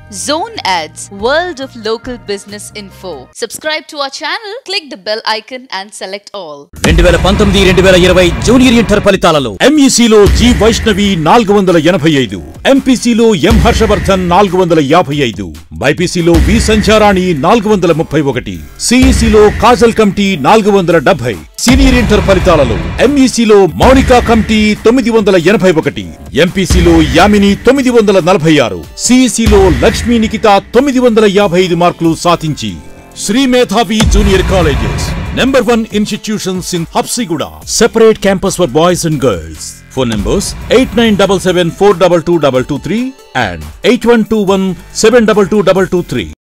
Zone Ads, World of Local Business Info. Subscribe to our channel, click the bell icon and select all. రెండు వేల పంతొమ్మిది రెండు వేల ఇరవై జూనియర్ ఇంటర్ ఫలితాలలో ఎంఈసీలో జి వైష్ణవి నాలుగు వందల ఎనభై ఐదు ఎంపీసీలో ఎం హర్షవర్ధన్ నాలుగు వందల యాభై ఐదు బైపీసీలో వి సంచారాణి నాలుగు వందల ముప్పై ఒకటి సిఈసీలో కాజల్ కమిటీ నాలుగు వందల డెబ్బై సీనియర్ ఇంటర్ ఫలితాలలో ఎంఈసీలో మౌనికా కమిటీ తొమ్మిది వందల ఎనభై ఒకటి ఎంపీసీలో యామిని తొమ్మిది వందల నలభై ఆరు సిఈసీలో లక్ష్మీ నిఖిత తొమ్మిది వందల యాభై ఐదు మార్కులు సాధించి Shri Medhavi junior colleges number one institutions in Habsiguda separate campus for boys and girls phone numbers eight nine double seven four double two double two three and eight one two one seven double two double two three